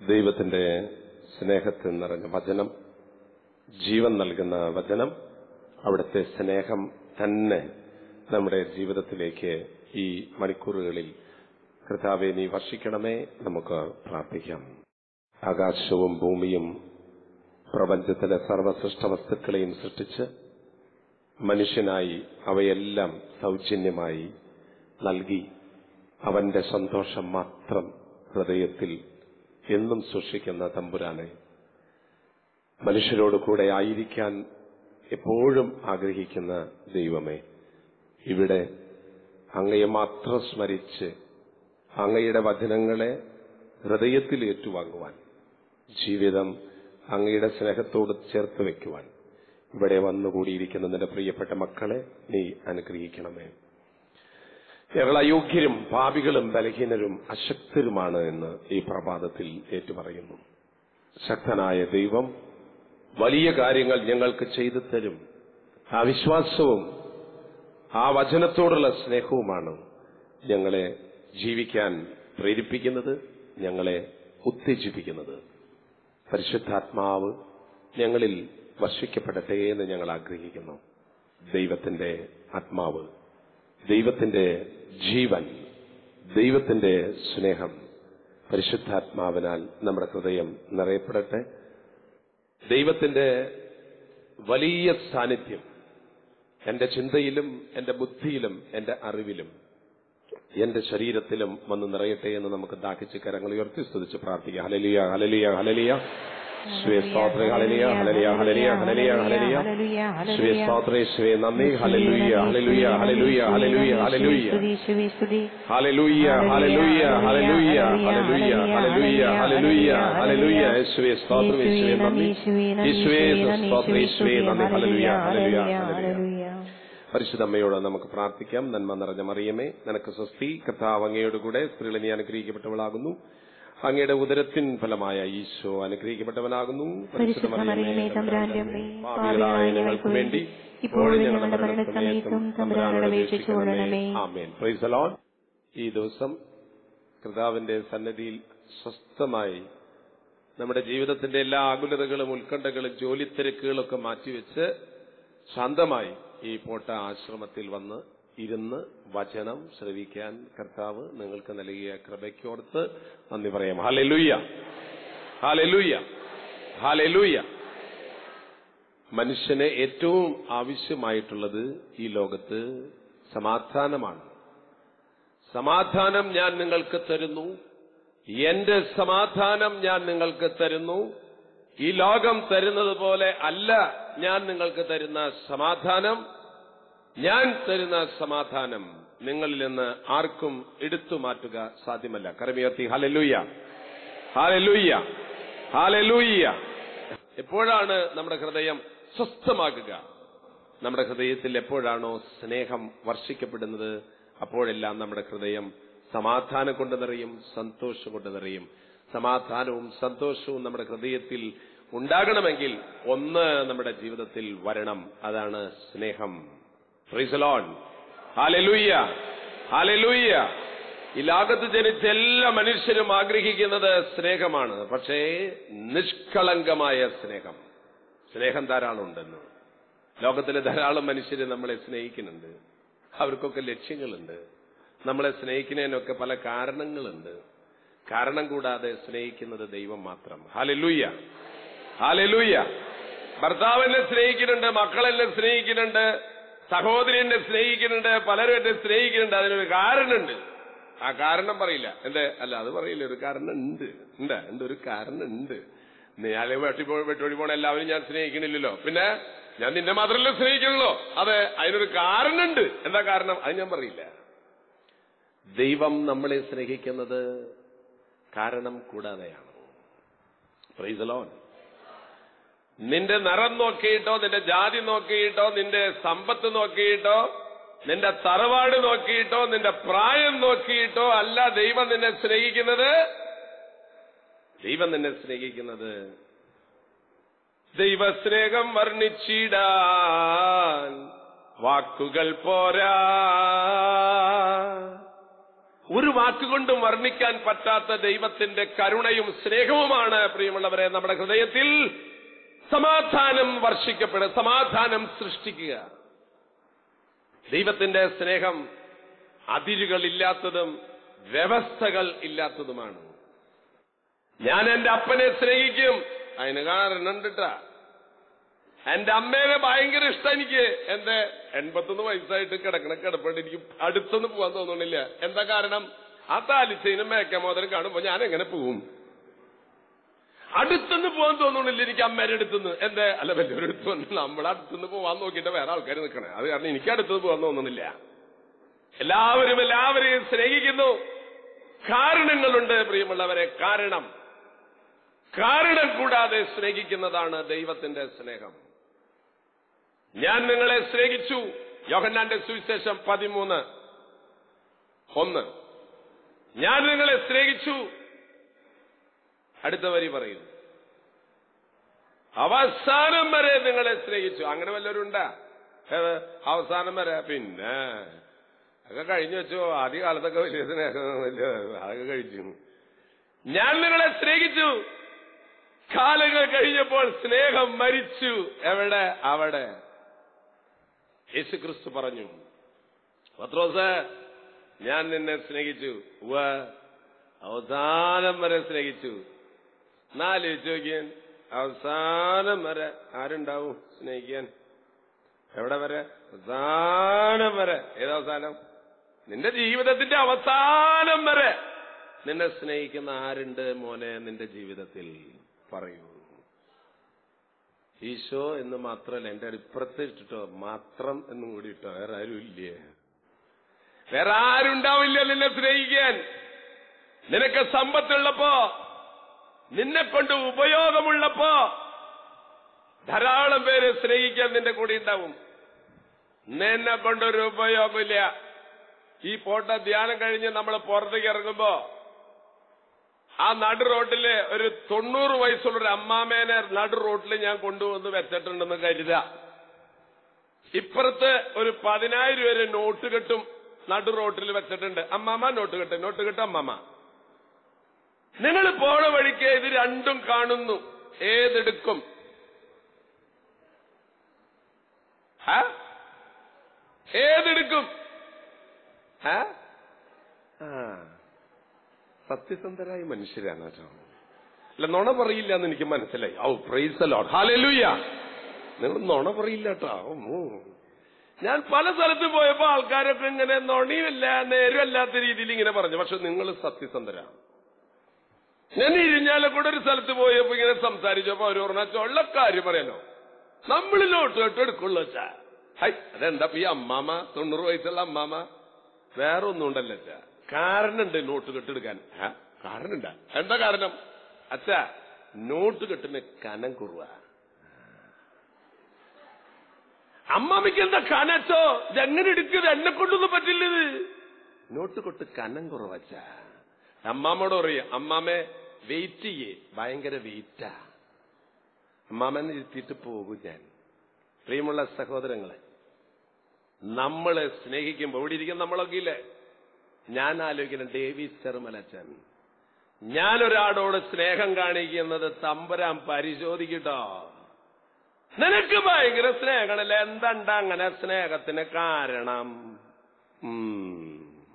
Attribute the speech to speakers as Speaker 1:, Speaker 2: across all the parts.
Speaker 1: ദൈവത്തിന്റെ സ്നേഹത്തിൽ നിറഞ്ഞ വചനം ജീവൻ നൽകുന്ന വചനം അവിടുത്തെ സ്നേഹം തന്നെ നമ്മുടെ ജീവിതത്തിലേക്ക് ഈ മണിക്കൂറുകളിൽ കർത്താവെ നീ വർഷിക്കണമേ നമുക്ക് പ്രാർത്ഥിക്കാം ആകാശവും ഭൂമിയും പ്രപഞ്ചത്തിലെ സർവസൃഷ്ട വസ്തുക്കളെയും സൃഷ്ടിച്ച് മനുഷ്യനായി അവയെല്ലാം സൗജന്യമായി നൽകി അവന്റെ സന്തോഷം മാത്രം ഹൃദയത്തിൽ എന്നും സൂക്ഷിക്കുന്ന തമ്പുരാനെ മനുഷ്യരോട് കൂടെ ആയിരിക്കാൻ എപ്പോഴും ആഗ്രഹിക്കുന്ന ദൈവമേ ഇവിടെ അങ്ങയെ മാത്രം സ്മരിച്ച് അങ്ങയുടെ വചനങ്ങളെ ഹൃദയത്തിൽ ഏറ്റുവാങ്ങുവാൻ ജീവിതം അങ്ങയുടെ സ്നേഹത്തോട് ചേർത്ത് വെക്കുവാൻ ഇവിടെ വന്നുകൂടിയിരിക്കുന്ന നിന്റെ പ്രിയപ്പെട്ട മക്കളെ നീ അനുഗ്രഹിക്കണമേ ഞങ്ങൾ അയോഗ്യരും പാപികളും ബലഹീനരും അശക്തരുമാണ് എന്ന് ഈ പ്രഭാതത്തിൽ ഏറ്റുപറയുന്നു ശക്തനായ ദൈവം വലിയ കാര്യങ്ങൾ ഞങ്ങൾക്ക് ചെയ്തു തരും ആ വിശ്വാസവും ആ വചനത്തോടുള്ള സ്നേഹവുമാണ് ഞങ്ങളെ ജീവിക്കാൻ പ്രേരിപ്പിക്കുന്നത് ഞങ്ങളെ ഉത്തേജിപ്പിക്കുന്നത് പരിശുദ്ധാത്മാവ് ഞങ്ങളിൽ വർഷിക്കപ്പെടട്ടെ എന്ന് ഞങ്ങൾ ആഗ്രഹിക്കുന്നു ദൈവത്തിന്റെ ആത്മാവ് ദൈവത്തിന്റെ ജീവൻ ദൈവത്തിന്റെ സ്നേഹം പരിശുദ്ധാത്മാവിനാൽ നമ്മുടെ ഹൃദയം നിറയപ്പെടട്ടെ ദൈവത്തിന്റെ വലിയ സാന്നിധ്യം എന്റെ ചിന്തയിലും എന്റെ ബുദ്ധിയിലും എന്റെ അറിവിലും എന്റെ ശരീരത്തിലും വന്ന് നിറയട്ടെ എന്ന് നമുക്ക് ദാഹിച്ച് കരങ്ങൾ ഉയർത്തി സ്തുതിച്ച് പ്രാർത്ഥിക്കാം ഹലലിയ ഹലലിയ ഹലലിയ ശ്രീ സ്തോത്ര ഹലലിയ ഹലലിയ ഹലലിയ ഹലലിയ ഹലലിയ ശ്രീ സ്തോത്രേ ശ്രീ നന്ദി ഹലലുയ്യ ഹലലുയ്യ ഹലലുയ്യ ഹലലുയ്യ ഹലലുയ്യ ഹലലുയ്യ ഹലലുയ്യ ഹലലുയ്യ ഹലലുയ്യ ഹലലുയ്യ ഹലലുയ്യ ഹലലുയ്യ യേശുവേ സ്തോത്രം യേശുവേ നന്ദി യേശുവേ സ്തോത്രം യേശുവേ നന്ദി ഹലലുയ്യ ഹലലുയ്യ ഹലലുയ്യ പരിശുദ്ധ അമ്മയോട് നമുക്ക് പ്രാർത്ഥിക്കാം നന്മ നിറഞ്ഞ മറിയമേ നിനക്ക് സ്വസ്തി കർത്താവ് അങ്ങയോട് കൂടെ സ്ത്രീകളെ നീ അനുഗ്രഹിക്കപ്പെട്ടവളാകുന്നു അങ്ങയുടെ ഉദരത്തിൻ ഫലമായ ഈശോ അനുഗ്രഹിക്കപ്പെട്ടവനാകുന്നു
Speaker 2: പരിശുദ്ധ മറിയമേ തമ്പുരാന്റെ അമ്മേ,
Speaker 1: പാപികളായ ഞങ്ങൾക്ക് വേണ്ടി
Speaker 2: ഇപ്പോഴും ഞങ്ങളുടെ മരണസമയത്തും തമ്പുരാനോട് അപേക്ഷിച്ചു കൊള്ളണമേ
Speaker 1: ആമേൻ പ്രൈസ് ദി ലോർഡ് ഈ ദിവസം കർത്താവിന്റെ സന്നദ്ധിയിൽ സ്വസ്ഥമായി നമ്മുടെ ജീവിതത്തിന്റെ എല്ലാ ആകുലതകളും ഉത്കണ്ഠകളും ജോലി തിരക്കുകളൊക്കെ മാറ്റിവെച്ച് ശാന്തമായി ഈ പോട്ട ആശ്രമത്തിൽ വന്ന് ഇരുന്ന് വചനം ശ്രവിക്കാൻ കർത്താവ് നിങ്ങൾക്ക് നൽകിയ കൃപയ്ക്കോർത്ത് നന്ദി പറയാം ഹാലെലൂയ ഹാലെലൂയ ഹാലെലൂയ മനുഷ്യന് ഏറ്റവും ആവശ്യമായിട്ടുള്ളത് ഈ ലോകത്ത് സമാധാനമാണ് സമാധാനം ഞാൻ നിങ്ങൾക്ക് തരുന്നു എന്റെ സമാധാനം ഞാൻ നിങ്ങൾക്ക് തരുന്നു ഈ ലോകം തരുന്നത് പോലെ അല്ല ഞാൻ നിങ്ങൾക്ക് തരുന്ന സമാധാനം ഞാൻ തരുന്ന സമാധാനം നിങ്ങളിൽ നിന്ന് ആർക്കും എടുത്തു മാറ്റുക സാധ്യമല്ല കരമിയർത്തി ഹലലൂയ ഹാലലൂയ്യ ഹാലലൂയ്യ എപ്പോഴാണ് നമ്മുടെ ഹൃദയം സ്വസ്ഥമാകുക നമ്മുടെ ഹൃദയത്തിൽ എപ്പോഴാണോ സ്നേഹം വർഷിക്കപ്പെടുന്നത് അപ്പോഴെല്ലാം നമ്മുടെ ഹൃദയം സമാധാനം കൊണ്ട് നിറയും സന്തോഷം കൊണ്ട് നിറയും സമാധാനവും സന്തോഷവും നമ്മുടെ ഹൃദയത്തിൽ ഉണ്ടാകണമെങ്കിൽ ഒന്ന് നമ്മുടെ ജീവിതത്തിൽ വരണം അതാണ് സ്നേഹം ഫ്രീസലോൺ ഹാലലൂയ്യ ഹാലലൂയ്യ ഈ ലോകത്ത് ജനിച്ച എല്ലാ മനുഷ്യരും ആഗ്രഹിക്കുന്നത് സ്നേഹമാണ് പക്ഷേ നിഷ്കളങ്കമായ സ്നേഹം സ്നേഹം ധാരാളം ഉണ്ടെന്ന് ലോകത്തിലെ ധാരാളം മനുഷ്യര് നമ്മളെ സ്നേഹിക്കുന്നുണ്ട് അവർക്കൊക്കെ ലക്ഷ്യങ്ങളുണ്ട് നമ്മളെ സ്നേഹിക്കുന്നതിനൊക്കെ പല കാരണങ്ങളുണ്ട് കാരണം കൂടാതെ സ്നേഹിക്കുന്നത് ദൈവം മാത്രം ഹാലലൂയ്യ ഹാലലൂയ്യ ഭർത്താവിനെ സ്നേഹിക്കുന്നുണ്ട് മക്കളെന്നെ സ്നേഹിക്കുന്നുണ്ട് സഹോദരി എന്നെ സ്നേഹിക്കുന്നുണ്ട് പലരും എന്നെ സ്നേഹിക്കുന്നുണ്ട് അതിനൊരു കാരണമുണ്ട് ആ കാരണം പറയില്ല എന്റെ അല്ല അത് പറയില്ല ഒരു കാരണം ഉണ്ട് ഉണ്ട് എന്റെ ഒരു കാരണം ഉണ്ട് ഞാൻ വെട്ടിപ്പോ വെട്ടൊഴി പോണ എല്ലാവരും ഞാൻ സ്നേഹിക്കണില്ലല്ലോ പിന്നെ ഞാൻ നിന്നെ മാത്രമല്ല സ്നേഹിക്കണല്ലോ അതെ അതിനൊരു കാരണമുണ്ട് എന്താ കാരണം അത് ഞാൻ പറയില്ല ദൈവം നമ്മളെ സ്നേഹിക്കുന്നത് കാരണം കൂടാതെയാണ് പ്രൈസ് ലോൺ നിന്റെ നിറം നോക്കിയിട്ടോ നിന്റെ ജാതി നോക്കിയിട്ടോ നിന്റെ സമ്പത്ത് നോക്കിയിട്ടോ നിന്റെ തറവാട് നോക്കിയിട്ടോ നിന്റെ പ്രായം നോക്കിയിട്ടോ അല്ല ദൈവം നിന്നെ സ്നേഹിക്കുന്നത് ദൈവം നിന്നെ സ്നേഹിക്കുന്നത് ദൈവസ്നേഹം വർണ്ണിച്ചിടാൻ വാക്കുകൾ പോരാ ഒരു വാക്കുകൊണ്ടും വർണ്ണിക്കാൻ പറ്റാത്ത ദൈവത്തിന്റെ കരുണയും സ്നേഹവുമാണ് പ്രിയമുള്ളവരെ നമ്മുടെ ഹൃദയത്തിൽ സമാധാനം വർഷിക്കപ്പെടുക സമാധാനം സൃഷ്ടിക്കുക ദൈവത്തിന്റെ സ്നേഹം അതിരുകളില്ലാത്തതും വ്യവസ്ഥകൾ ഇല്ലാത്തതുമാണ് ഞാൻ എന്റെ അപ്പനെ സ്നേഹിക്കും അതിന് കാരണമുണ്ടിട്ടാ എന്റെ അമ്മേനെ ഭയങ്കര ഇഷ്ടം എനിക്ക് എന്റെ എൺപത്തൊന്ന് വയസ്സായിട്ട് കിടക്കണ കിടപ്പുണ്ട് എനിക്ക് അടുത്തൊന്നും പോകാൻ തോന്നുന്നില്ല എന്താ കാരണം ആ താലിച്ചയിനും മേക്കമോദരം കാണുമ്പോ ഞാൻ എങ്ങനെ പോവും അടുത്തുനിന്ന് പോകാൻ തോന്നുന്നില്ല എനിക്ക് അമ്മേരെ അടുത്തുനിന്ന് എന്റെ അല്ല വലിയൊരു അടുത്ത് വന്ന് നമ്മുടെ അടുത്തുനിന്ന് പോവാൻ നോക്കിയിട്ട് വേറെ ആൾക്കാർ നിൽക്കണേ അത് കാരണം എനിക്ക് അടുത്തുനിന്ന് പോകാൻ തോന്നുന്നില്ല എല്ലാവരും എല്ലാവരെയും സ്നേഹിക്കുന്നു കാരണങ്ങളുണ്ട് പ്രിയമുള്ളവരെ കാരണം കാരണം കൂടാതെ സ്നേഹിക്കുന്നതാണ് ദൈവത്തിന്റെ സ്നേഹം ഞാൻ നിങ്ങളെ സ്നേഹിച്ചു യോഹന്നാന്റെ സുവിശേഷം പതിമൂന്ന് ഒന്ന് ഞാൻ നിങ്ങളെ സ്നേഹിച്ചു അടുത്ത വരി പറയുന്നു അവസാനം വരെ നിങ്ങളെ സ്നേഹിച്ചു അങ്ങനെ വല്ലവരും ഉണ്ടാ ഏത് അവസാനം വരെ പിന്നെ അതൊക്കെ കഴിഞ്ഞു വെച്ചോ ആദ്യ കാലത്തൊക്കെ വലിയ സ്നേഹം വലിയ അതൊക്കെ കഴിച്ചു ഞാൻ നിങ്ങളെ സ്നേഹിച്ചു കാലങ്ങൾ കഴിഞ്ഞപ്പോൾ സ്നേഹം മരിച്ചു എവിടെ അവിടെ യേശു ക്രിസ്തു പറഞ്ഞു പത്രോസ് ഞാൻ നിന്നെ സ്നേഹിച്ചു ഉവ്വ് അവസാനം വരെ സ്നേഹിച്ചു നാല് ചോദിക്കാൻ അവസാനം വരെ ആരുണ്ടാവും സ്നേഹിക്കാൻ എവിടെ വരെ അവസാനം വരെ ഏതവസാനം നിന്റെ ജീവിതത്തിന്റെ അവസാനം വരെ നിന്നെ സ്നേഹിക്കുന്ന ആരുണ്ട് മോനെ നിന്റെ ജീവിതത്തിൽ പറയൂ ഈശോ എന്ന് മാത്രമല്ല എന്റെ ഇപ്പുറത്ത് ഇട്ടിട്ടോ മാത്രം എന്നും കൂടി ഇട്ടോ വേറെ ആരും ഇല്ലേ വേറെ ആരും ഉണ്ടാവില്ല നിന്നെ സ്നേഹിക്കാൻ നിനക്ക് സമ്പത്തുള്ളപ്പോ നിന്നെ കൊണ്ട് ഉപയോഗമുള്ളപ്പോ ധാരാളം പേര് സ്നേഹിക്കാൻ നിന്റെ കൂടെ ഉണ്ടാവും നിന്നെ കൊണ്ടൊരു ഉപയോഗമില്ല ഈ പോട്ട ധ്യാനം കഴിഞ്ഞ് നമ്മൾ പുറത്തേക്ക് ഇറങ്ങുമ്പോ ആ നടു റോട്ടില് ഒരു തൊണ്ണൂറ് വയസ്സുള്ള ഒരു അമ്മാമേനെ നടു റോട്ടിൽ ഞാൻ കൊണ്ടുവന്ന് വെച്ചിട്ടുണ്ടെന്ന് കരുത ഇപ്പുറത്ത് ഒരു പതിനായിരം പേര് നോട്ട് കെട്ടും നടു റോട്ടിൽ വെച്ചിട്ടുണ്ട് അമ്മാമ നോട്ട് കെട്ട് നോട്ട് കെട്ട് അമ്മാമ നിങ്ങൾ പോണ വഴിക്ക് ഇത് രണ്ടും കാണുന്നു ഏതെടുക്കും ആ? ഏതെടുക്കും ആ? ആ. സത്യസന്ധരായ മനുഷ്യരാണ് കേട്ടോ അല്ല നുണ പറയില്ല എന്ന് എനിക്ക് മനസ്സിലായി ഔ പ്രൈസ് ലോഡ് ഹാലൂയ നിങ്ങൾ നുണ പറയില്ല കേട്ടോ ഓ. ഞാൻ പല സ്ഥലത്ത് പോയപ്പോ ആൾക്കാരൊക്കെ ഇങ്ങനെ നുണയുമില്ല നേരുമല്ലാത്ത രീതിയിൽ ഇങ്ങനെ പറഞ്ഞു പക്ഷെ നിങ്ങൾ സത്യസന്ധരാണ് ഞാൻ ഇരിഞ്ഞാലക്കൂടെ ഒരു സ്ഥലത്ത് പോയപ്പോ ഇങ്ങനെ സംസാരിച്ചപ്പോ അവർ പറഞ്ഞ ഉള്ള കാര്യം പറയാലോ നമ്മൾ നോട്ട് കേട്ട് എടുക്കുള്ളൂ അച്ഛാ ഹൈ അതെന്താ ഇപ്പൊ ഈ അമ്മാമ തൊണ്ണൂറ് വയസ്സുള്ള അമ്മാമ വേറെ ഒന്നും ഉണ്ടല്ലോ അച്ഛാ കാരണമുണ്ട് നോട്ട് കെട്ടെടുക്കാൻ ആ കാരണമുണ്ടാ എന്താ കാരണം അച്ഛാ നോട്ട് കെട്ടിന് കനം കുറവ അമ്മാമിക്ക് എന്താ കനച്ചോ ഇതെങ്ങനെ എടുക്കുന്നത് എന്നെ കൊണ്ടൊന്നും പറ്റില്ലത് നോട്ട് കൊട്ട് കനം കുറവച്ചാ അമ്മാമ്മയോട് പറയും അമ്മാമ്മേ വെയിറ്റ് ചെയ്യേ ഭയങ്കര വെയിറ്റാ അമ്മാമ്മനെ ഇരുത്തിയിട്ട് പോകും ഞാൻ പ്രിയമുള്ള സഹോദരങ്ങളെ നമ്മളെ സ്നേഹിക്കുമ്പോൾ ഇവിടെ ഇരിക്കുന്ന നമ്മളൊക്കെ ഇല്ലേ ഞാൻ ആലോചിക്കുന്ന ഡേവിസ് ചെറുമലച്ചൻ ഞാനൊരാളോട് സ്നേഹം കാണിക്കുന്നത് തമ്പുരാൻ പരിശോധിക്കട്ടോ നിനക്ക് ഭയങ്കര സ്നേഹമല്ലേ എന്തണ്ട അങ്ങനെ സ്നേഹത്തിന് കാരണം ഉം.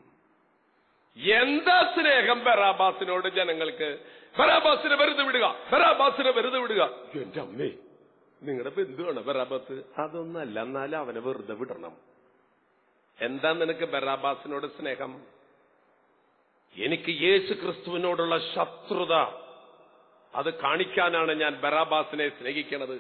Speaker 1: എന്താ സ്നേഹം ബറാബാസിനോട് ജനങ്ങൾക്ക് ബറാബാസിനെ വെറുതെ വിടുക ബറാബാസിനെ വെറുതെ വിടുക എന്റെ അമ്മേ നിങ്ങളുടെ ബന്ധുവാണ് ബറാബാസ് അതൊന്നല്ല എന്നാലും അവനെ വെറുതെ വിടണം എന്താ നിനക്ക് ബറാബാസിനോട് സ്നേഹം എനിക്ക് യേശു ക്രിസ്തുവിനോടുള്ള ശത്രുത അത് കാണിക്കാനാണ് ഞാൻ ബറാബാസിനെ സ്നേഹിക്കണത്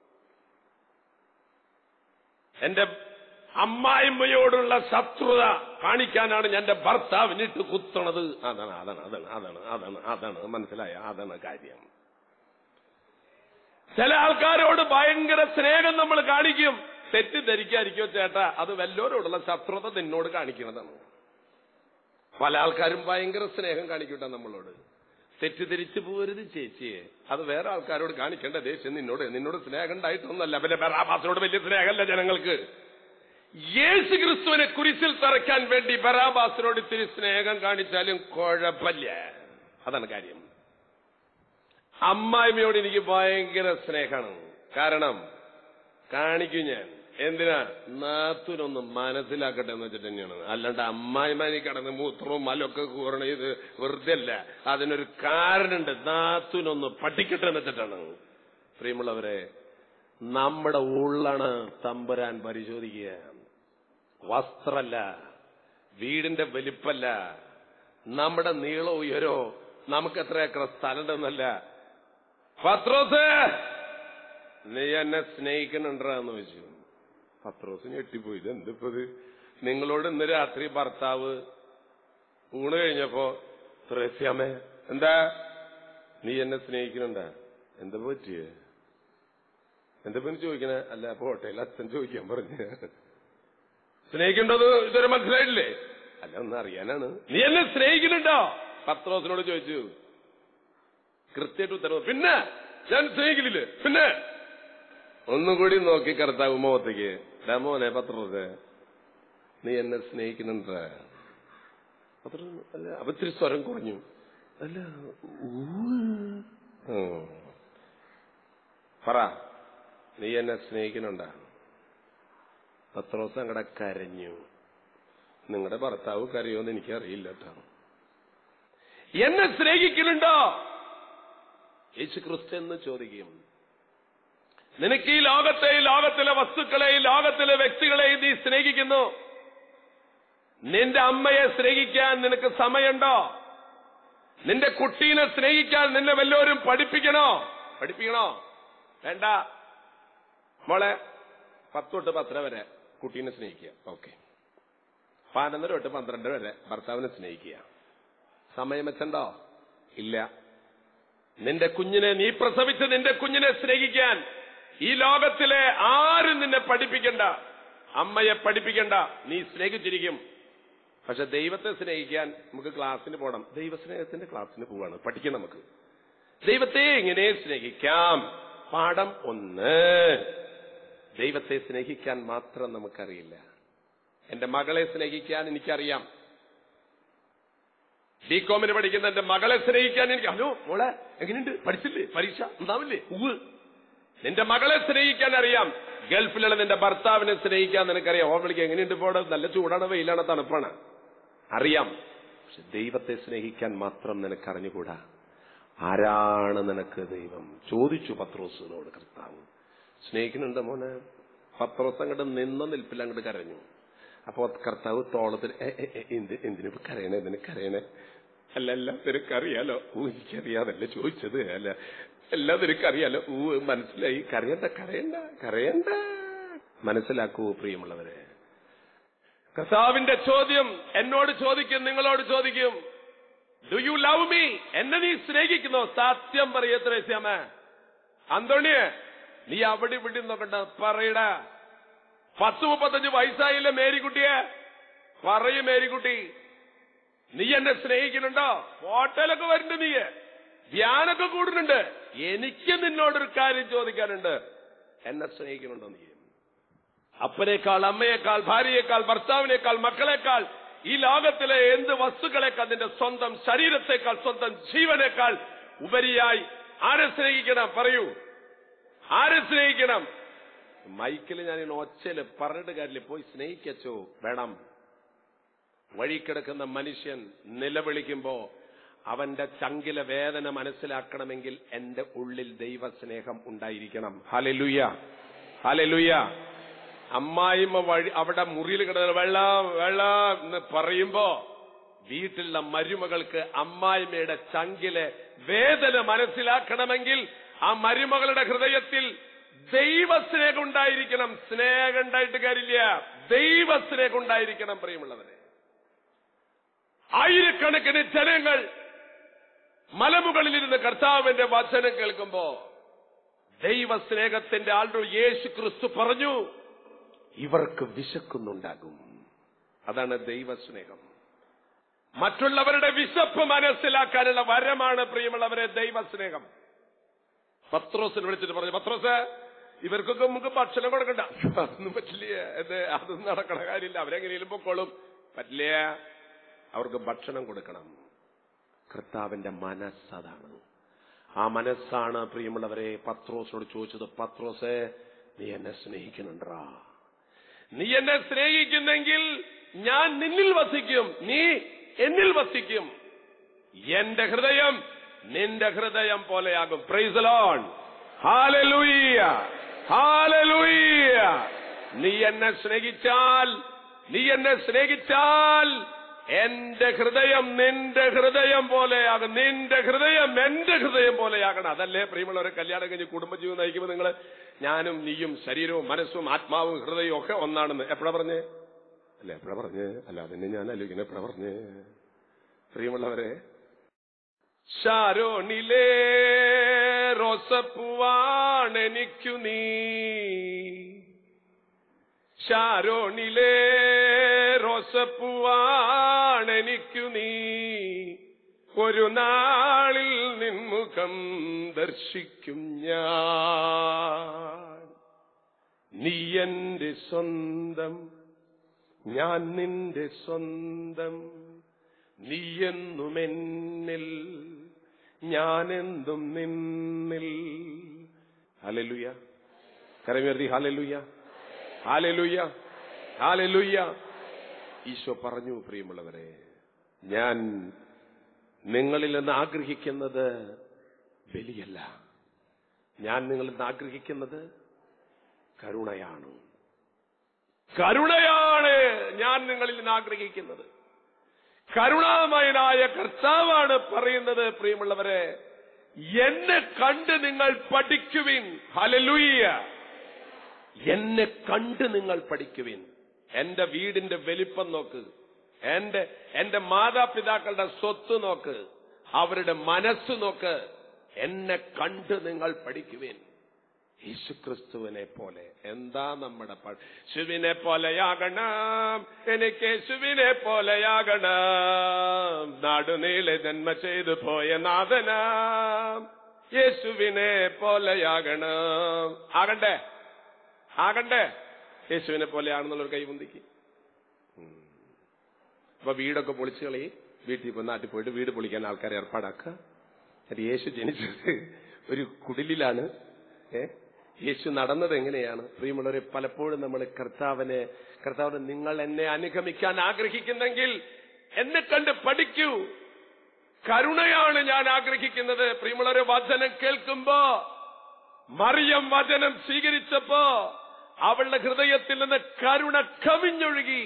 Speaker 1: എന്റെ അമ്മായിമ്മയോടുള്ള ശത്രുത കാണിക്കാനാണ് ഞാൻ എന്റെ ഭർത്താവിനിട്ട് കുത്തണത് അതാണ് അതാണ് അതാണ് അതാണ് അതാണ് അതാണ് മനസ്സിലായ അതാണ് കാര്യം ചില ആൾക്കാരോട് ഭയങ്കര സ്നേഹം നമ്മൾ കാണിക്കും തെറ്റിദ്ധരിക്കാതിരിക്കോ ചേട്ടാ അത് വല്ലോരോടുള്ള ശത്രുത നിന്നോട് കാണിക്കുന്നതാണ് പല ആൾക്കാരും ഭയങ്കര സ്നേഹം കാണിക്കട്ടെ നമ്മളോട് തെറ്റിദ്ധരിച്ചു പോരുത് ചേച്ചിയെ അത് വേറെ ആൾക്കാരോട് കാണിക്കേണ്ട ദേഷ്യം നിന്നോട് നിന്നോട് സ്നേഹം ഉണ്ടായിട്ടൊന്നല്ല പിന്നെ ബറാബാസിനോട് വലിയ സ്നേഹമല്ല ജനങ്ങൾക്ക് യേശു ക്രിസ്തുവിനെ കുരിശിൽ തറയ്ക്കാൻ വേണ്ടി ബറാബാസിനോട് ഇത്തിരി സ്നേഹം കാണിച്ചാലും കുഴപ്പമില്ല അതാണ് കാര്യം അമ്മായിമ്മയോട് എനിക്ക് ഭയങ്കര സ്നേഹമാണ് കാരണം കാണിക്കും ഞാൻ എന്തിനാ നാത്തൂനൊന്ന് മനസ്സിലാക്കട്ടെ എന്ന് വെച്ചിട്ട് തന്നെയാണ് അല്ലാണ്ട് അമ്മായിമാനി കടന്ന് മൂത്രവും മലൊക്കെ കൂറണ ഇത് വെറുതെ അല്ല അതിനൊരു കാരണമുണ്ട് നാത്തൂനൊന്ന് പഠിക്കട്ടെ എന്ന് വെച്ചിട്ടാണ് പ്രിയമുള്ളവരെ നമ്മുടെ ഉള്ളാണ് തമ്പുരാൻ പരിശോധിക്കുക വസ്ത്രല്ല വീടിന്റെ വലിപ്പല്ല നമ്മുടെ നീളോ ഉയരോ നമുക്ക് എത്ര ഏക്കർ സ്ഥലമുണ്ടെന്നല്ല പത്രോസ് നീ എന്നെ സ്നേഹിക്കുന്നുണ്ടെന്ന് വെച്ചു പത്രോസ് ഞെട്ടിപ്പോയി ഇത് എന്തിപ്പത് നിങ്ങളോട് ഇന്ന് രാത്രി ഭർത്താവ് ഊണ് കഴിഞ്ഞപ്പോ ത്രേസ്യാമേ എന്താ നീ എന്നെ സ്നേഹിക്കുന്നുണ്ടാ എന്താ പറ്റിയേ എന്താ പിന്നെ ചോദിക്കണേ അല്ല അപ്പൊ ഹോട്ടലിൽ അച്ഛൻ ചോദിക്കാൻ പറഞ്ഞു സ്നേഹിക്കണ്ടോ ഇതുവരെ മനസ്സിലായിട്ടില്ലേ അല്ല ഒന്ന് അറിയാനാണ് നീ എന്നെ സ്നേഹിക്കുന്നുണ്ടോ പത്രോസിനോട് ചോദിച്ചു കൃത്യമായിട്ട് ഉത്തരവ് പിന്നെ ഞാൻ സ്നേഹിക്കില്ലേ പിന്നെ ഒന്നും കൂടി നോക്കി കർത്താവ് മുഖത്തേക്ക് "ഡാ മോനെ പത്രോസ് നീ എന്നെ സ്നേഹിക്കുന്നുണ്ട പത്രോസ് അല്ല അപ്പൊ ഇത്തിരി സ്വരം കുറഞ്ഞു അല്ല ഉവ്വ്. ഉം. പറ നീ എന്നെ സ്നേഹിക്കുന്നുണ്ട പത്രോസ് അങ്ങടെ കരഞ്ഞു നിങ്ങളുടെ ഭർത്താവ് കരയോന്ന് എനിക്കറിയില്ല കേട്ടോ എന്നെ സ്നേഹിക്കുന്നുണ്ടോ യേശു ക്രിസ്തു എന്ന് ചോദിക്കും നിനക്ക് ഈ ലോകത്തെ ഈ ലോകത്തിലെ വസ്തുക്കളെ ഈ ലോകത്തിലെ വ്യക്തികളെ നീ സ്നേഹിക്കുന്നു നിന്റെ അമ്മയെ സ്നേഹിക്കാൻ നിനക്ക് സമയമുണ്ടോ നിന്റെ കുട്ടീനെ സ്നേഹിക്കാൻ നിന്നെ വല്ലവരും പഠിപ്പിക്കണോ പഠിപ്പിക്കണോ വേണ്ട മോളെ പത്ത് തൊട്ട് പത്തര വരെ കുട്ടീനെ സ്നേഹിക്കുക ഓക്കെ പതിനൊന്നര തൊട്ട് പന്ത്രണ്ട് വരെ ഭർത്താവിനെ സ്നേഹിക്കുക സമയം വെച്ചണ്ടോ ഇല്ല നിന്റെ കുഞ്ഞിനെ നീ പ്രസവിച്ച് നിന്റെ കുഞ്ഞിനെ സ്നേഹിക്കാൻ ഈ ലോകത്തിലെ ആരും നിന്നെ പഠിപ്പിക്കണ്ട അമ്മയെ പഠിപ്പിക്കണ്ട നീ സ്നേഹിച്ചിരിക്കും പക്ഷെ ദൈവത്തെ സ്നേഹിക്കാൻ നമുക്ക് ക്ലാസ്സിന് പോകണം ദൈവസ്നേഹത്തിന്റെ ക്ലാസ്സിന് പോവാണ് പഠിക്കണം നമുക്ക് ദൈവത്തെ എങ്ങനെ സ്നേഹിക്കാം പാഠം ഒന്ന് ദൈവത്തെ സ്നേഹിക്കാൻ മാത്രം നമുക്കറിയില്ല എന്റെ മകളെ സ്നേഹിക്കാൻ എനിക്കറിയാം ബി കോമിന് പഠിക്കുന്ന എന്റെ മകളെ സ്നേഹിക്കാൻ എനിക്ക് ഹലോ മോളെ എങ്ങനെയുണ്ട് പഠിച്ചില്ലേ പരീക്ഷ ഉണ്ടാവില്ലേ ഉവ് നിന്റെ മകളെ സ്നേഹിക്കാൻ അറിയാം ഗൾഫിലുള്ള നിന്റെ ഭർത്താവിനെ സ്നേഹിക്കാൻ നിനക്കറിയാം ഓ വിളിക്കുക എങ്ങനെയുണ്ട് പോടെ നല്ല ചൂടാണ് വെയിലാണ് തണുപ്പാണ് അറിയാം പക്ഷെ ദൈവത്തെ സ്നേഹിക്കാൻ മാത്രം നിനക്ക് അറിഞ്ഞുകൂടാ ആരാണ് നിനക്ക് ദൈവം ചോദിച്ചു പത്രോസിനോട് കർത്താവ് സ്നേഹിക്കുന്നുണ്ട് മോനെ പത്രോസ് അങ്ങോട്ട് നിന്ന നിൽപ്പിൽ അങ്ങോട്ട് കരഞ്ഞു അപ്പോ കർത്താവ് തോളത്തിൽ "ഏ, ഏ, ഏ, എന്ത് എന്തിനു കരയണേ എന്തിനു കരയണേ അല്ല എല്ലാം നിനക്കറിയാലോ ഊ എനിക്കറിയാതല്ല ചോദിച്ചത് അല്ല എല്ലാം നിനക്കറിയാലോ ഊ മനസ്സിലായി കരയണ്ട കരയണ്ട കരയണ്ട മനസ്സിലാക്കൂ പ്രിയമുള്ളവരെ കർത്താവിന്റെ ചോദ്യം എന്നോട് ചോദിക്കും നിങ്ങളോട് ചോദിക്കും ഡു യു ലവ് മീ എന്നെ നീ സ്നേഹിക്കുന്നോ സത്യം പറയത്രേ ശ്യാമ അന്തോണിയെ നീ അവിടെ ഇവിടെ നോക്കണ്ട പറയടാ പത്ത് മുപ്പത്തഞ്ച് വയസ്സായില്ലേ മേരിക്കുട്ടിയെ പറയും മേരിക്കുട്ടി നീ എന്നെ സ്നേഹിക്കുന്നുണ്ടോ ഹോട്ടലൊക്കെ വരുന്നുണ്ട് നീ ധ്യാനൊക്കെ കൂടുന്നുണ്ട് എനിക്ക് നിന്നോടൊരു കാര്യം ചോദിക്കാനുണ്ട് എന്നെ സ്നേഹിക്കുന്നുണ്ടോ നീ അപ്പനേക്കാൾ അമ്മയേക്കാൾ ഭാര്യയേക്കാൾ ഭർത്താവിനേക്കാൾ മക്കളെക്കാൾ ഈ ലോകത്തിലെ എന്ത് വസ്തുക്കളെക്കാൾ നിന്റെ സ്വന്തം ശരീരത്തെക്കാൾ സ്വന്തം ജീവനേക്കാൾ ഉപരിയായി ആരെ സ്നേഹിക്കണം പറയൂ ആരെ സ്നേഹിക്കണം മൈക്കിൽ ഞാൻ ഇങ്ങനെ ഒച്ചയില് പറഞ്ഞിട്ട് കാര്യമില്ല പോയി സ്നേഹിക്കച്ചോ വേണം വഴി കിടക്കുന്ന മനുഷ്യൻ നിലവിളിക്കുമ്പോ അവന്റെ ചങ്കിലെ വേദന മനസ്സിലാക്കണമെങ്കിൽ എന്റെ ഉള്ളിൽ ദൈവസ്നേഹം ഉണ്ടായിരിക്കണം ഹലലുയ ഹലലുയ അമ്മായിമ്മ വഴി അവിടെ മുറിയിൽ കിടന്ന വെള്ളം വെള്ളം എന്ന് പറയുമ്പോ വീട്ടിലുള്ള മരുമകൾക്ക് അമ്മായിമ്മയുടെ ചങ്കിലെ വേദന മനസ്സിലാക്കണമെങ്കിൽ ആ മരുമകളുടെ ഹൃദയത്തിൽ ദൈവസ്നേഹം ഉണ്ടായിരിക്കണം സ്നേഹം ഉണ്ടായിട്ട് കാര്യമില്ല ദൈവസ്നേഹം ഉണ്ടായിരിക്കണം പ്രിയമുള്ളവരെ ആയിരക്കണക്കിന് ജനങ്ങൾ മലമുകളിലിരുന്ന് കർത്താവിന്റെ വചനം കേൾക്കുമ്പോ ദൈവസ്നേഹത്തിന്റെ ആളുടെ യേശു ക്രിസ്തു പറഞ്ഞു ഇവർക്ക് വിശക്കുന്നുണ്ടാകും അതാണ് ദൈവസ്നേഹം മറ്റുള്ളവരുടെ വിശപ്പ് മനസ്സിലാക്കാനുള്ള വരമാണ് പ്രിയമുള്ളവരെ ദൈവസ്നേഹം പത്രോസിന് വിളിച്ചിട്ട് പറഞ്ഞു പത്രോസ് ഇവർക്കൊക്കെ നമുക്ക് ഭക്ഷണം കൊടുക്കണ്ട അതൊന്നും പറ്റില്ല ഇത് അതൊന്നും നടക്കണ കാര്യമില്ല അവരെങ്ങനെയും പൊക്കോളും പറ്റില്ല അവർക്ക് ഭക്ഷണം കൊടുക്കണം കർത്താവിന്റെ മനസ്സതാണ് ആ മനസ്സാണ് പ്രിയമുള്ളവരെ പത്രോസിനോട് ചോദിച്ചത് പത്രോസെ നീ എന്നെ സ്നേഹിക്കുന്നുണ്ടാ നീ എന്നെ സ്നേഹിക്കുന്നെങ്കിൽ ഞാൻ നിന്നിൽ വസിക്കും നീ എന്നിൽ വസിക്കും എന്റെ ഹൃദയം നിന്റെ ഹൃദയം പോലെയാകും പ്രൈസ് ലോൺ ഹാലലൂയ്യ ഹാലലൂയ്യ നീ എന്നെ സ്നേഹിച്ചാൽ നീ എന്നെ സ്നേഹിച്ചാൽ എന്റെ ഹൃദയം നിന്റെ ഹൃദയം പോലെയാകും നിന്റെ ഹൃദയം എന്റെ ഹൃദയം പോലെയാകണം അതല്ലേ പ്രിയമുള്ളവരെ കല്യാണം കഴിഞ്ഞ് കുടുംബജീവൻ നയിക്കുമ്പോൾ നിങ്ങൾ ഞാനും നീയും ശരീരവും മനസ്സും ആത്മാവും ഹൃദയവും ഒക്കെ ഒന്നാണെന്ന് എപ്പോഴാ പറഞ്ഞേ അല്ല എപ്പോഴാ പറഞ്ഞേ അല്ല അതിനെ ഞാൻ ആലോചിക്കുന്നത് എപ്പോഴാ പറഞ്ഞേ പ്രിയമുള്ളവരെ ഷാരോണിലേ റോസപ്പുവാണെനിക്കു നീ ഷാരോണിലേ റോസപ്പുവാണെനിക്കു നീ ഒരു നാളിൽ നിൻമുഖം ദർശിക്കും ഞാൻ നീ എന്റെ സ്വന്തം ഞാൻ നിന്റെ സ്വന്തം നീ എന്നും എന്നിൽ ഞാനെന്തും നിന്നിൽ ഹാലലുയ കരമേറി ഹാലലുയ ഹാലലുയ ഹാലലുയ ഈശോ പറഞ്ഞു പ്രിയമുള്ളവരെ ഞാൻ നിങ്ങളിൽ നിന്ന് ആഗ്രഹിക്കുന്നത് ബലിയല്ല ഞാൻ നിങ്ങളിൽ നിന്ന് ആഗ്രഹിക്കുന്നത് കരുണയാണ് കരുണയാണ് ഞാൻ നിങ്ങളിൽ നിന്ന് ആഗ്രഹിക്കുന്നത് കരുണാമയനായ കർത്താവാണ് പറയുന്നത് പ്രിയമുള്ളവരെ എന്നെ കണ്ട് നിങ്ങൾ പഠിക്കുവിൻ ഹലലുയ്യ എന്നെ കണ്ട് നിങ്ങൾ പഠിക്കുവിൻ എന്റെ വീടിന്റെ വലിപ്പം നോക്ക് എന്റെ എന്റെ മാതാപിതാക്കളുടെ സ്വത്ത് നോക്ക് അവരുടെ മനസ്സ് നോക്ക് എന്നെ കണ്ട് നിങ്ങൾ പഠിക്കുവിൻ യേശുക്രിസ്തുവിനെ പോലെ എന്താ നമ്മുടെ ശുവിനെ പോലെയാകണം എനിക്ക് യേശുവിനെ പോലെയാകണം നാടുനീളെ ജന്മ ചെയ്തു പോയ നാഥനാം യേശുവിനെ പോലെയാകണം ആകണ്ടേ ആകണ്ടേ യേശുവിനെ പോലെയാണെന്നുള്ളൊരു കൈമുന്തിക്ക് അപ്പൊ വീടൊക്കെ പൊളിച്ചു കളി വീട്ടിൽ പോയി നാട്ടിൽ പോയിട്ട് വീട് പൊളിക്കാൻ ആൾക്കാരെ ഏർപ്പാടാക്കുക അത് യേശു ജനിച്ചത് ഒരു കുടിലിലാണ് ഏ യേശു നടന്നത് എങ്ങനെയാണ് പ്രിയമുള്ളവരെ പലപ്പോഴും നമ്മൾ കർത്താവിനെ കർത്താവിനെ നിങ്ങൾ എന്നെ അനുഗമിക്കാൻ ആഗ്രഹിക്കുന്നെങ്കിൽ എന്നെ കണ്ട് പഠിക്കൂ കരുണയാണ് ഞാൻ ആഗ്രഹിക്കുന്നത് പ്രിയമുള്ളവരെ വചനം കേൾക്കുമ്പോ മറിയം വചനം സ്വീകരിച്ചപ്പോ അവളുടെ ഹൃദയത്തിൽ നിന്ന് കരുണ കവിഞ്ഞൊഴുകി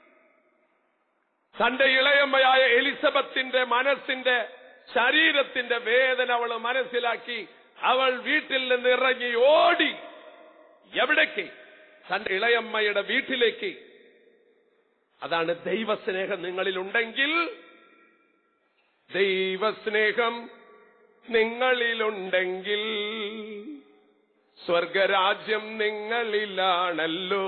Speaker 1: തന്റെ ഇളയമ്മയായ എലിസബത്തിന്റെ മനസ്സിന്റെ ശരീരത്തിന്റെ വേദന അവൾ മനസ്സിലാക്കി അവൾ വീട്ടിൽ നിന്ന് ഇറങ്ങി ഓടി എവിടേക്ക് തന്റെ ഇളയമ്മയുടെ വീട്ടിലേക്ക് അതാണ് ദൈവസ്നേഹം നിങ്ങളിലുണ്ടെങ്കിൽ ദൈവസ്നേഹം നിങ്ങളിലുണ്ടെങ്കിൽ സ്വർഗരാജ്യം നിങ്ങളിലാണല്ലോ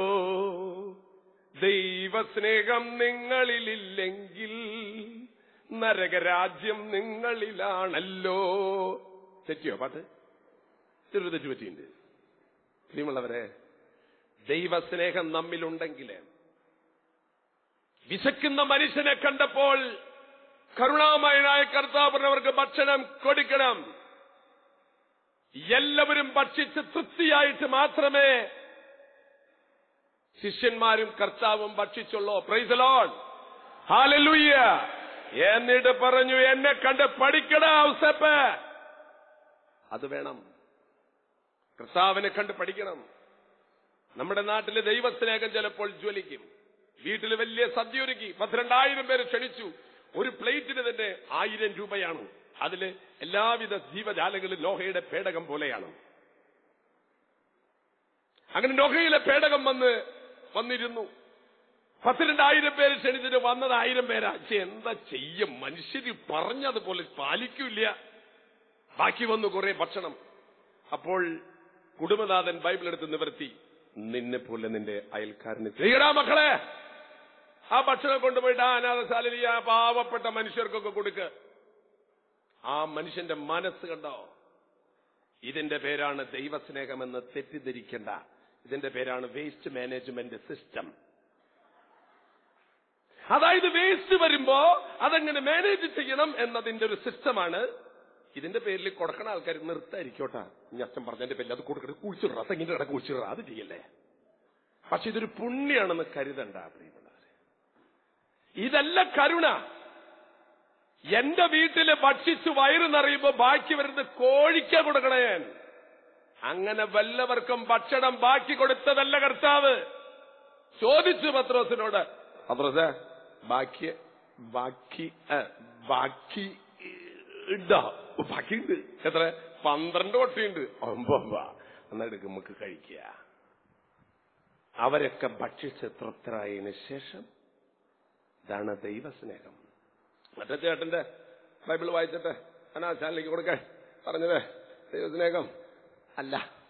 Speaker 1: ദൈവസ്നേഹം നിങ്ങളിലില്ലെങ്കിൽ നരകരാജ്യം നിങ്ങളിലാണല്ലോ തെറ്റിയോ പാട്ട് ചെറു തെറ്റു പറ്റിയിട്ടുണ്ട് പ്രിയമുള്ളവരെ ദൈവസ്നേഹം നമ്മിലുണ്ടെങ്കിൽ വിശക്കുന്ന മനുഷ്യനെ കണ്ടപ്പോൾ കരുണാമയനായ കർത്താവിനവർക്ക് ഭക്ഷണം കൊടുക്കണം എല്ലാവരും ഭക്ഷിച്ച് തൃപ്തിയായിട്ട് മാത്രമേ ശിഷ്യന്മാരും കർത്താവും ഭക്ഷിച്ചുള്ളൂ പ്രൈസലോൺ ഹാലലൂയ്യ എന്നിട്ട് പറഞ്ഞു എന്നെ കണ്ട് പഠിക്കട ഔസപ്പ് അത് വേണം കർത്താവിനെ കണ്ട് പഠിക്കണം നമ്മുടെ നാട്ടിലെ ദൈവസ്നേഹം ചിലപ്പോൾ ജ്വലിക്കും വീട്ടിൽ വലിയ സദ്യ ഒരുക്കി പന്ത്രണ്ടായിരം പേര് ക്ഷണിച്ചു ഒരു പ്ലേറ്റിന് തന്നെ ആയിരം രൂപയാണ് അതില് എല്ലാവിധ ജീവജാലങ്ങളും ലോഹയുടെ പേടകം പോലെയാണ് അങ്ങനെ ലോഹയിലെ പേടകം വന്ന് വന്നിരുന്നു പത്തിരണ്ടായിരം പേര് ക്ഷണിച്ചിട്ട് വന്നത് ആയിരം പേരാ പക്ഷെ എന്താ ചെയ്യും മനുഷ്യര് പറഞ്ഞതുപോലെ പാലിക്കില്ല ബാക്കി വന്നു കുറെ ഭക്ഷണം അപ്പോൾ കുടുംബനാഥൻ ബൈബിൾ എടുത്ത് നിവർത്തി നിന്നെ പോലെ നിന്റെ അയൽക്കാരന് ചെയ്യടാ മക്കളെ ആ ഭക്ഷണം കൊണ്ടുപോയിട്ട് ആ അനാഥശാലയിൽ ആ പാവപ്പെട്ട മനുഷ്യർക്കൊക്കെ കൊടുക്ക് ആ മനുഷ്യന്റെ മനസ്സ് കണ്ടോ ഇതിന്റെ പേരാണ് ദൈവസ്നേഹമെന്ന് തെറ്റിദ്ധരിക്കേണ്ട ഇതിന്റെ പേരാണ് വേസ്റ്റ് മാനേജ്മെന്റ് സിസ്റ്റം അതായത് വേസ്റ്റ് വരുമ്പോ അതെങ്ങനെ മാനേജ് ചെയ്യണം എന്നതിന്റെ ഒരു സിസ്റ്റമാണ് ഇതിന്റെ പേരിൽ കൊടുക്കണ ആൾക്കാർ നിർത്തായിരിക്കോട്ടാ ഇനി അച്ഛൻ പറഞ്ഞതിന്റെ പേരിൽ അത് കൊടുക്കരുത് കുഴിച്ചിട തെങ്ങിന്റെ കട കുഴിച്ചിട അത് ചെയ്യല്ലേ പക്ഷെ ഇതൊരു പുണ്യാണെന്ന് കരുതണ്ട പ്രിയമുള്ളവരെ ഇതല്ല കരുണ എന്റെ വീട്ടില് ഭക്ഷിച്ച് വയറ് നിറയുമ്പോ ബാക്കി വരുന്ന കോഴിക്ക കൊടുക്കണേ ഞാൻ അങ്ങനെ വല്ലവർക്കും ഭക്ഷണം ബാക്കി കൊടുത്തതല്ല കർത്താവ് ചോദിച്ചു പത്രോസിനോട് പത്രോസേ ബാക്കി ബാക്കി ഏ, ബാക്കി ഉണ്ടോ ബാക്കിയുണ്ട് എത്ര പന്ത്രണ്ട് കൊട്ടയുണ്ട് ഒമ്പൊമ്പ എന്നെടുക്ക് നമുക്ക് കഴിക്കുക അവരൊക്കെ ഭക്ഷിച്ച് തൃപ്തരായതിനു ശേഷം ഇതാണ് ദൈവസ്നേഹം മറ്റേ ചേട്ടന്റെ ബൈബിൾ വായിച്ചിട്ട് അനാശാലിലേക്ക് കൊടുക്കാൻ പറഞ്ഞത് ദൈവസ്നേഹം അല്ല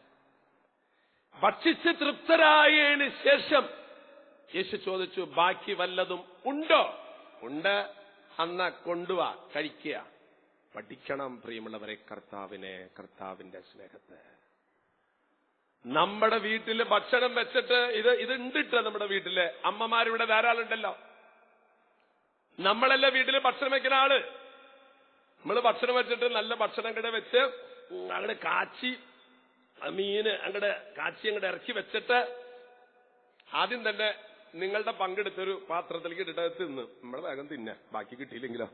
Speaker 1: ഭക്ഷിച്ച് തൃപ്തരായതിനു ശേഷം യേശു ചോദിച്ചു ബാക്കി വല്ലതും ഉണ്ടോ ഉണ്ട് അന്ന കൊണ്ടുവാ കഴിക്കുക പഠിക്കണം പ്രിയമുള്ളവരെ കർത്താവിനെ കർത്താവിന്റെ സ്നേഹത്തെ നമ്മുടെ വീട്ടില് ഭക്ഷണം വെച്ചിട്ട് ഇത് ഇത് ഉണ്ടിട്ട് നമ്മുടെ വീട്ടില് അമ്മമാരിവിടെ ധാരാളം ഉണ്ടല്ലോ നമ്മളല്ല വീട്ടില് ഭക്ഷണം വെക്കുന്ന ആള് നമ്മള് ഭക്ഷണം വെച്ചിട്ട് നല്ല ഭക്ഷണം കൂടെ വെച്ച് അങ്ങടെ കാച്ചി ആ മീന് അങ്ങടെ കാച്ചി അങ്ങടെ ഇറക്കി വെച്ചിട്ട് ആദ്യം തന്നെ നിങ്ങളുടെ പങ്കെടുത്തൊരു പാത്രത്തിലേക്ക് ഇട്ടിട്ട് അത് തിന്ന് നമ്മളെ വേഗം തിന്ന ബാക്കി കിട്ടിയില്ലെങ്കിലോ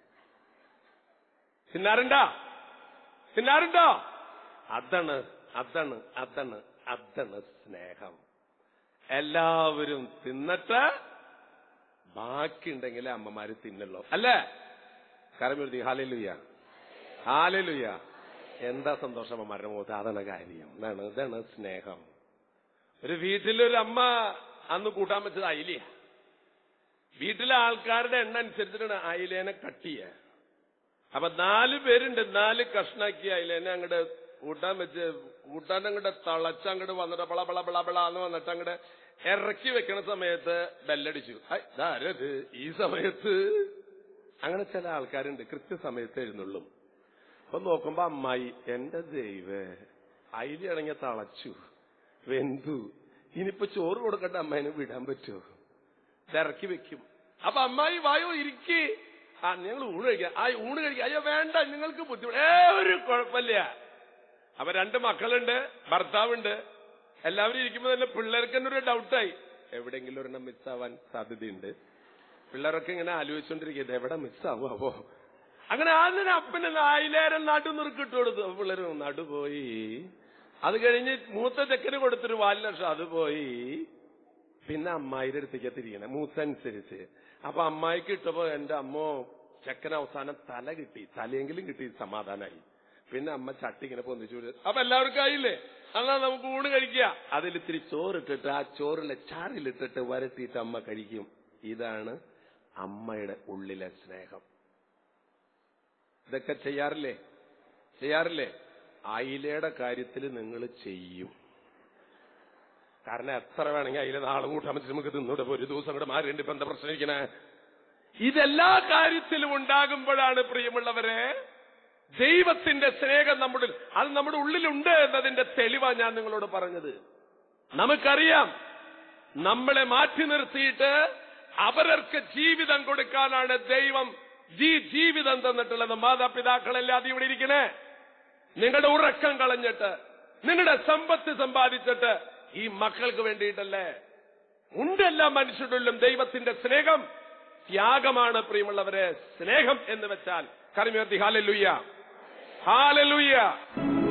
Speaker 1: തിന്നാറുണ്ടോ തിന്നാറുണ്ടോ അതാണ് അതാണ് അതാണ് അതാണ് സ്നേഹം എല്ലാവരും തിന്നിട്ട് ബാക്കിയുണ്ടെങ്കിലേ അമ്മമാര് തിന്നുള്ളൂ അല്ലേ കരമെഴുതി ഹാലലുയ്യ ഹാലലുയ്യ എന്താ സന്തോഷം അമ്മമാരുടെ മുഖത്ത് അതാണ് കാര്യം ഇതാണ് ഇതാണ് സ്നേഹം ഒരു വീട്ടിലൊരു അമ്മ അന്ന് കൂട്ടാൻ വെച്ചത് അയിലയ വീട്ടിലെ ആൾക്കാരുടെ എണ്ണ അനുസരിച്ചിട്ടാണ് അയിലേനെ കട്ട് ചെയ്യുക അപ്പൊ നാല് പേരുണ്ട് നാല് കഷ്ണാക്കി അയിലേനെ അങ്ങോട്ട് കൂട്ടാൻ വെച്ച് കൂട്ടാൻ അങ്ങോട്ട് തളച്ച് അങ്ങോട്ട് വന്നിട്ട് ബള ബള ബള ബള എന്ന് വന്നിട്ട് അങ്ങോട്ട് ഇറക്കി വെക്കണ സമയത്ത് ബെല്ലടിച്ചു ഐ, ഇതാരത് ഈ സമയത്ത് അങ്ങനെ ചില ആൾക്കാരുണ്ട് കൃത്യസമയത്ത് എഴുന്നള്ളും അപ്പൊ നോക്കുമ്പോ അമ്മായി എന്റെ ദൈവേ അയിലാണെങ്കിൽ തളച്ചു വെന്തു ഇനിയിപ്പോ ചോറ് കൊടുക്കണ്ട അമ്മേനെ വിടാൻ പറ്റുമോ ഇറക്കി വെക്കും അപ്പൊ അമ്മായി വായോ ഇരിക്കി ആ ഞങ്ങൾ ഊണ് കഴിക്കാം ആ ഊണ് കഴിക്കാം അയ്യോ വേണ്ട നിങ്ങൾക്ക് ബുദ്ധിമുട്ട് ഏ ഒരു കുഴപ്പമില്ല അപ്പൊ രണ്ട് മക്കളുണ്ട് ഭർത്താവുണ്ട് എല്ലാവരും ഇരിക്കുമ്പോ തന്നെ പിള്ളേർക്ക് തന്നെ ഒരു ഡൗട്ടായി എവിടെയെങ്കിലും ഒരെണ്ണം മിസ്സാവാൻ സാധ്യതയുണ്ട് പിള്ളേരൊക്കെ ഇങ്ങനെ ആലോചിച്ചുകൊണ്ടിരിക്കുക ഇത് എവിടെ മിസ്സാവോ അങ്ങനെ ആദ്യം അപ്പന് നായിലേരം നടു നിറുക്കിട്ട് കൊടുത്തു അപ്പൊ പിള്ളേര് നടു പോയി അത് കഴിഞ്ഞ് മൂത്ത ചെക്കന് കൊടുത്തൊരു വാല് ലക്ഷം അത് പോയി പിന്നെ അമ്മായിയുടെ അടുത്തേക്ക് തിരിയണേ മൂത്തനുസരിച്ച് അപ്പൊ അമ്മായിക്ക് ഇട്ടപ്പോ എന്റെ അമ്മോ ചെക്കൻ അവസാനം തല കിട്ടി തലയെങ്കിലും കിട്ടി സമാധാനായി പിന്നെ അമ്മ ചട്ടി ഇങ്ങനെ പൊന്തിച്ചു വിടും. അപ്പൊ എല്ലാവർക്കും ആയില്ലേ എന്നാ നമുക്ക് ഊണ് കഴിക്കുക അതിലിത്തിരി ചോറിട്ടിട്ട് ആ ചോറിലെ ചാറിലിട്ടിട്ട് വരട്ടിയിട്ട് അമ്മ കഴിക്കും ഇതാണ് അമ്മയുടെ ഉള്ളിലെ സ്നേഹം ഇതൊക്കെ ചെയ്യാറില്ലേ ചെയ്യാറില്ലേ അയിലയുടെ കാര്യത്തിൽ നിങ്ങൾ ചെയ്യും കാരണം എത്ര വേണമെങ്കിൽ അയില നാളെ കൂട്ടാൻ പറ്റി നമുക്ക് തിന്നൂടെ ഒരു ദിവസം കൂടെ മാറിയുണ്ട് ഇപ്പൊ എന്താ പ്രശ്നം ഇരിക്കണേ ഇതെല്ലാ കാര്യത്തിലും ഉണ്ടാകുമ്പോഴാണ് പ്രിയമുള്ളവരെ ദൈവത്തിന്റെ സ്നേഹം നമ്മുടെ അത് നമ്മുടെ ഉള്ളിലുണ്ട് എന്നതിന്റെ തെളിവാണ് ഞാൻ നിങ്ങളോട് പറഞ്ഞത് നമുക്കറിയാം നമ്മളെ മാറ്റി നിർത്തിയിട്ട് അവർക്ക് ജീവിതം കൊടുക്കാനാണ് ദൈവം ജീ ജീവിതം തന്നിട്ടുള്ളത് മാതാപിതാക്കളെല്ലാം അത് ഇവിടെ ഇരിക്കണേ നിങ്ങളുടെ ഉറക്കം കളഞ്ഞിട്ട് നിങ്ങളുടെ സമ്പത്ത് സമ്പാദിച്ചിട്ട് ഈ മക്കൾക്ക് വേണ്ടിയിട്ടല്ലേ ഉണ്ട് എല്ലാ മനുഷ്യരുടെ ഉള്ളിലും ദൈവത്തിന്റെ സ്നേഹം ത്യാഗമാണ് പ്രിയമുള്ളവരെ സ്നേഹം എന്ന് വെച്ചാൽ കറിമേർത്തി ഹാലലുയ്യ ഹാലലുയ്യ